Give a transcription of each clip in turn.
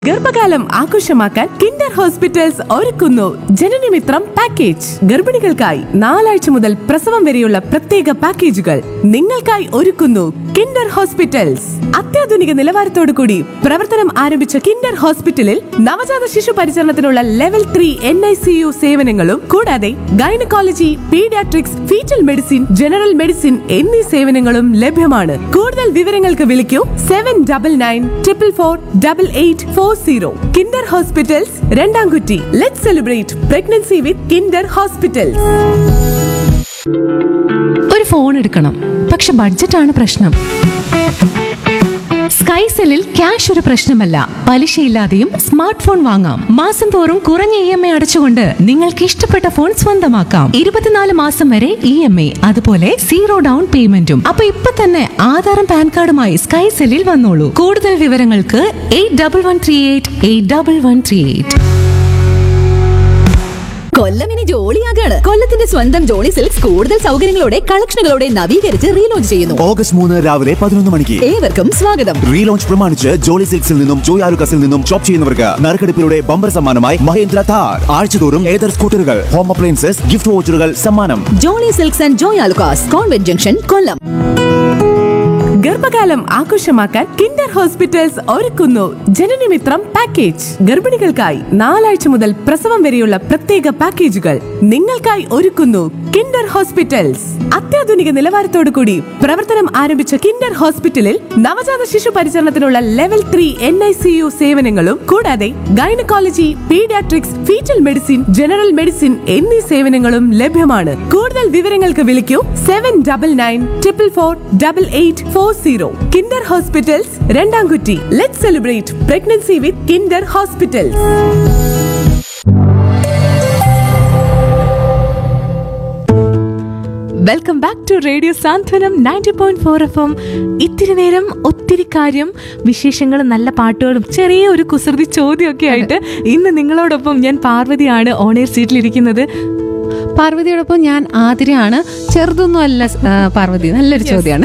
ഗർഭകാലം ആഘോഷമാക്കാൻ Kinder hospitals ഒരുക്കുന്നു ജനനമിത്രം പാക്കേജ് ഗർഭിണികൾക്കായി നാലാഴ്ച മുതൽ പ്രസവം വരെയുള്ള പ്രത്യേക പാക്കേജുകൾ നിങ്ങൾക്കായി ഒരുക്കുന്നു കിൻഡർ ഹോസ്പിറ്റൽസ് അത്യാധുനിക നിലവാരത്തോടു കൂടി പ്രവർത്തനം ആരംഭിച്ച കിൻഡർ ഹോസ്പിറ്റലിൽ നവജാത ശിശു പരിചരണത്തിനുള്ള level three N I C U സേവനങ്ങളും കൂടാതെ gynaecology paediatrics fetal medicine general medicine എന്നീ സേവനങ്ങളും ലഭ്യമാണ് കൂടുതൽ വിവരങ്ങൾക്ക് വിളിക്കൂ seven double nine triple four double eight four zero Kinder hospitals Randamkutty let celebrate pregnancy with Kinder hospitals ഒരു ഫോൺ എടുക്കണം പക്ഷെ ബഡ്ജറ്റാണ് പ്രശ്നം സ്കൈസെല്ലിൽ ക്യാഷ് ഒരു പ്രശ്നമല്ല പലിശയില്ലാതെയും സ്മാർട്ട് ഫോൺ വാങ്ങാം മാസം തോറും കുറഞ്ഞ ഇ എം ഐ അടച്ചുകൊണ്ട് നിങ്ങൾക്ക് ഇഷ്ടപ്പെട്ട ഫോൺ സ്വന്തമാക്കാം ഇരുപത്തിനാല് മാസം വരെ ഇ എം ഐ അതുപോലെ സീറോ ഡൗൺ പേയ്മെന്റും അപ്പൊ ഇപ്പൊ തന്നെ ആധാറും പാൻ കാർഡുമായി സ്കൈസെല്ലിൽ വന്നോളൂ കൂടുതൽ വിവരങ്ങൾക്ക് eight double one three eight eight double one three eight Kollam ഇനി ജോളിയാകാണ് കൊല്ലത്തിന്റെ സ്വന്തം ജോളി സിൽക്സ് കൂടുതൽ സൗകര്യങ്ങളോടെ കളക്ഷനുകളോടെ നവീകരിച്ച് റീലോഞ്ച് ചെയ്യുന്നു ഓഗസ്റ്റ് മൂന്ന് രാവിലെ പതിനൊന്ന് മണിക്ക് ഏവർക്കും സ്വാഗതം റീലോഞ്ച് പ്രമാണിച്ച് ജോളി സിൽക്സിൽ നിന്നും ജോയ് ആലുക്കസിൽ നിന്നും ഷോപ്പ് ചെയ്യുന്നവർക്ക് നറുക്കെടുപ്പിലൂടെ ബമ്പർ സമ്മാനമായി മഹേന്ദ്ര താർ ആഴ്ചതോറും ഏതർ സ്കൂട്ടറുകൾ ഹോം അപ്ലയൻസസ് ഗിഫ്റ്റ് വോച്ചറുകൾ സമ്മാനം Jolly silks and Joy Alukkas convent junction Kollam ഗർഭകാലം ആഘോഷമാക്കാൻ കിൻഡർ ഹോസ്പിറ്റൽസ് ഒരുക്കുന്നു ജനനമിത്രം പാക്കേജ് ഗർഭിണികൾക്കായി നാലാഴ്ച മുതൽ പ്രസവം വരെയുള്ള പ്രത്യേക പാക്കേജുകൾ നിങ്ങൾക്കായി ഒരുക്കുന്നു കിൻഡർ ഹോസ്പിറ്റൽസ് അത്യാധുനിക നിലവാരത്തോടു കൂടി പ്രവർത്തനം ആരംഭിച്ച കിൻഡർ ഹോസ്പിറ്റലിൽ നവജാത ശിശു പരിചരണത്തിനുള്ള level three N I C U സേവനങ്ങളും കൂടാതെ gynaecology paediatrics fetal medicine general medicine എന്നീ സേവനങ്ങളും ലഭ്യമാണ് കൂടുതൽ വിവരങ്ങൾക്ക് വിളിക്കൂ seven double nine triple four double eight four zero Kinder hospitals Randamkutty let celebrate pregnancy with Kinder hospitals welcome back to radio Santhwanam ninety point four F M ഇത്തിരി നേരം ഒത്തിരി കാര്യം വിശേഷങ്ങളും നല്ല പാട്ടുകളും ചെറിയ ഒരു കുസൃതി ചോദ്യമൊക്കെ ആയിട്ട് ഇന്ന് നിങ്ങളോടൊപ്പം ഞാൻ പാർവതിയാണ് ഓണേർ സീറ്റിലിരിക്കുന്നത് പാർവതിയോടൊപ്പം ഞാൻ ആതിരയാണ് ചെറുതൊന്നും അല്ല ആ, പാർവതി നല്ലൊരു ചോദ്യമാണ്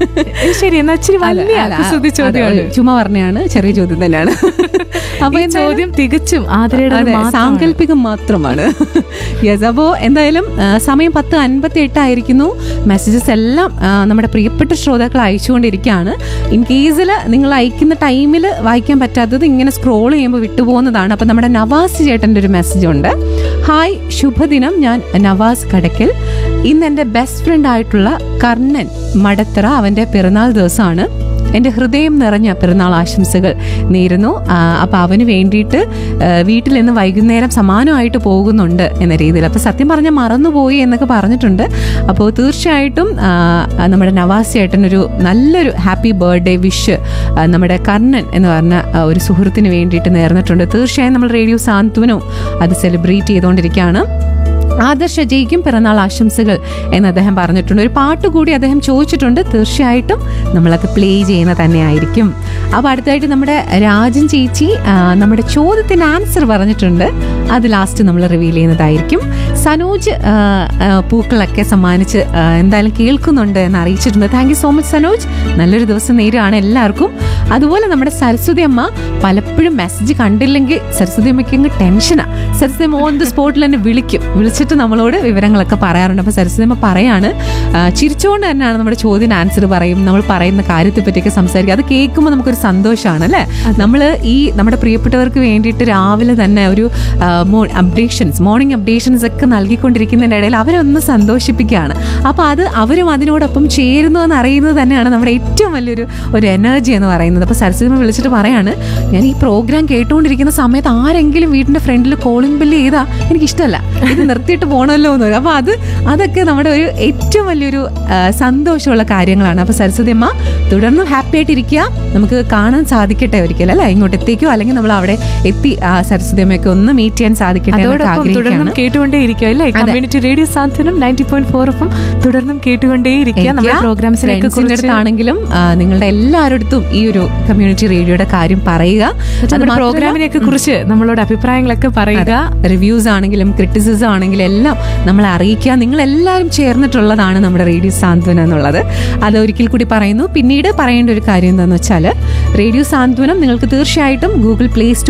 ശരി എന്നാ ഇച്ചിരി വലിയ അല്ല, കുസൃതി അതെ, ചോദ്യമാണ് ചുമ്മാ പറഞ്ഞാണ് ചെറിയ ചോദ്യം തന്നെയാണ് അപ്പൊ ഈ എന്തായാലും- ചോദ്യം തികച്ചും ആതിരയുടെ അതെ, മാത്രമാണ്. സാങ്കല്പികം മാത്രമാണ് യെസ് അപ്പോൾ എന്തായാലും ആ, സമയം പത്ത് അൻപത്തി എട്ടായിരിക്കുന്നു മെസ്സേജസ് എല്ലാം ആ, നമ്മുടെ പ്രിയപ്പെട്ട ശ്രോതാക്കൾ അയച്ചുകൊണ്ടിരിക്കുകയാണ് ഇൻ കേസിൽ നിങ്ങൾ അയക്കുന്ന ടൈമിൽ വായിക്കാൻ പറ്റാത്തത് ഇങ്ങനെ സ്ക്രോൾ ചെയ്യുമ്പോൾ വിട്ടുപോകുന്നതാണ് അപ്പം നമ്മുടെ നവാസ് ചേട്ടൻ്റെ ഒരു മെസ്സേജ് ഉണ്ട് ഹായ് ശുഭദിനം ഞാൻ നവാസ് കടക്കൽ ഇന്ന് എൻ്റെ ബെസ്റ്റ് ഫ്രണ്ട് ആയിട്ടുള്ള കർണൻ മടത്തറ അവൻ്റെ പിറന്നാൾ ദിവസമാണ് എൻ്റെ ഹൃദയം നിറഞ്ഞ പിറന്നാൾ ആശംസകൾ നേരുന്നു അപ്പം അവന് വേണ്ടിയിട്ട് ആ, വീട്ടിൽ നിന്ന് വൈകുന്നേരം സമാനമായിട്ട് പോകുന്നുണ്ട് എന്ന രീതിയിൽ അപ്പോൾ സത്യം പറഞ്ഞാൽ മറന്നുപോയി എന്നൊക്കെ പറഞ്ഞിട്ടുണ്ട് അപ്പോൾ തീർച്ചയായിട്ടും ആ, ആ, നമ്മുടെ നവാസ് ചേട്ടനൊരു നല്ലൊരു ഹാപ്പി ബർത്ത്ഡേ വിഷ് നമ്മുടെ കർണൻ എന്ന് പറഞ്ഞ ആ, ഒരു സുഹൃത്തിന് വേണ്ടിയിട്ട് നേർന്നിട്ടുണ്ട് തീർച്ചയായും നമ്മൾ റേഡിയോ സാന്ത്വനവും അത് സെലിബ്രേറ്റ് ചെയ്തുകൊണ്ടിരിക്കുകയാണ് ആദർശ ജയിക്കും പിറന്നാൾ ആശംസകൾ എന്ന് അദ്ദേഹം പറഞ്ഞിട്ടുണ്ട് ഒരു പാട്ട് കൂടി അദ്ദേഹം ചോദിച്ചിട്ടുണ്ട് തീർച്ചയായിട്ടും നമ്മളത് പ്ലേ ചെയ്യുന്ന തന്നെയായിരിക്കും അപ്പോൾ അടുത്തായിട്ട് നമ്മുടെ രാജൻ ചേച്ചി ആ, നമ്മുടെ ചോദ്യത്തിന് ആൻസർ പറഞ്ഞിട്ടുണ്ട് അത് ലാസ്റ്റ് നമ്മൾ റിവീൽ ചെയ്യുന്നതായിരിക്കും സനോജ് ആ, ആ, പൂക്കളൊക്കെ സമ്മാനിച്ച് ആ, എന്തായാലും കേൾക്കുന്നുണ്ട് എന്ന് അറിയിച്ചിട്ടുണ്ട് thank you so much Sanoj നല്ലൊരു ദിവസം നേരുകയാണ് എല്ലാവർക്കും അതുപോലെ നമ്മുടെ സരസ്വതി അമ്മ പലപ്പോഴും മെസ്സേജ് കണ്ടില്ലെങ്കിൽ സരസ്വതി അമ്മയ്ക്ക് അങ്ങ് ടെൻഷനാണ് സരസ്വതി അമ്മ ഓൺ ദ സ്പോട്ടിൽ തന്നെ വിളിക്കും വിളിച്ചിട്ട് നമ്മളോട് വിവരങ്ങളൊക്കെ പറയാറുണ്ട് അപ്പോൾ സരസ്വതി അമ്മ പറയാണ് ആ, ചിരിച്ചുകൊണ്ട് തന്നെയാണ് നമ്മുടെ ചോദ്യത്തിന് ആൻസർ പറയും നമ്മൾ പറയുന്ന കാര്യത്തെ പറ്റിയൊക്കെ സംസാരിക്കും അത് കേൾക്കുമ്പോൾ നമുക്കൊരു സന്തോഷമാണ് അല്ലേ നമ്മൾ ഈ നമ്മുടെ പ്രിയപ്പെട്ടവർക്ക് വേണ്ടിയിട്ട് രാവിലെ തന്നെ ഒരു അപ്ഡേഷൻസ് മോർണിംഗ് അപ്ഡേഷൻസ് ഒക്കെ നൽകിക്കൊണ്ടിരിക്കുന്നതിൻ്റെ ഇടയിൽ അവരൊന്ന് സന്തോഷിപ്പിക്കുകയാണ് അപ്പോൾ അത് അവരും അതിനോടൊപ്പം ചേരുന്നു എന്ന് അറിയുന്നത് തന്നെയാണ് നമ്മുടെ ഏറ്റവും വലിയൊരു ഒരു എനർജി എന്ന് പറയുന്നത് അപ്പോൾ സരസ്വതി അമ്മ വിളിച്ചിട്ട് പറയാണ് ഞാൻ ഈ പ്രോഗ്രാം കേട്ടുകൊണ്ടിരിക്കുന്ന സമയത്ത് ആരെങ്കിലും വീടിൻ്റെ ഫ്രണ്ടിൽ കോളിംഗ് ബില്ല് ചെയ്താൽ എനിക്കിഷ്ടമല്ല ഇത് നിർത്തിയിട്ട് പോകണമല്ലോ എന്ന് പറയും അപ്പോൾ അത് അതൊക്കെ നമ്മുടെ ഒരു ഏറ്റവും വലിയൊരു ആ, സന്തോഷമുള്ള കാര്യങ്ങളാണ് അപ്പോൾ സരസ്വതി അമ്മ തുടർന്നും ഹാപ്പി ആയിട്ടിരിക്കുക നമുക്ക് കാണാൻ സാധിക്കട്ടെ ഒരിക്കലും അല്ലേ ഇങ്ങോട്ട് എത്തിക്കോ അല്ലെങ്കിൽ നമ്മൾ അവിടെ എത്തി ആ സരസ്വതി അമ്മയൊക്കെ ഒന്ന് മീറ്റ് ചെയ്യാൻ സാധിക്കട്ടെ എന്നൊക്കെ അതോടൊപ്പം തുടർന്നും ആഗ്രഹിക്കുകയാണ് കേട്ടുകൊണ്ടേയിരിക്കുക അല്ലേ community radio Santhwanam ninety point four എഫും തുടർന്നും കേട്ടുകൊണ്ടേയിരിക്കുക നമ്മുടെ പ്രോഗ്രാംസിലേക്ക് ഫ്രണ്ട്സിന്റെ കുറിച്ച് അടുത്താണെങ്കിലും ആ, നിങ്ങളുടെ എല്ലാവരുടെ ഈ ഒരു കമ്മ്യൂണിറ്റി റേഡിയോയുടെ കാര്യം പറയുക അത് നമ്മുടെ മാത്രമല്ല, പ്രോഗ്രാമിനെയൊക്കെ കുറിച്ച് നമ്മളോട് അഭിപ്രായങ്ങളൊക്കെ പറയുക റിവ്യൂസ് ആണെങ്കിലും ക്രിറ്റിസിസം ആണെങ്കിലും എല്ലാം നമ്മളെ അറിയിക്കുക നിങ്ങൾ എല്ലാവരും ചേർന്നിട്ടുള്ളതാണ് നമ്മുടെ റേഡിയോ സാന്ത്വനം എന്നുള്ളത് അത് ഒരിക്കൽ കൂടി പറയുന്നു പിന്നീട് പറയേണ്ട ഒരു കാര്യം എന്താണെന്ന് വെച്ചാൽ റേഡിയോ സാന്ത്വനം നിങ്ങൾക്ക് തീർച്ചയായിട്ടും ഗൂഗിൾ പ്ലേ സ്റ്റോർ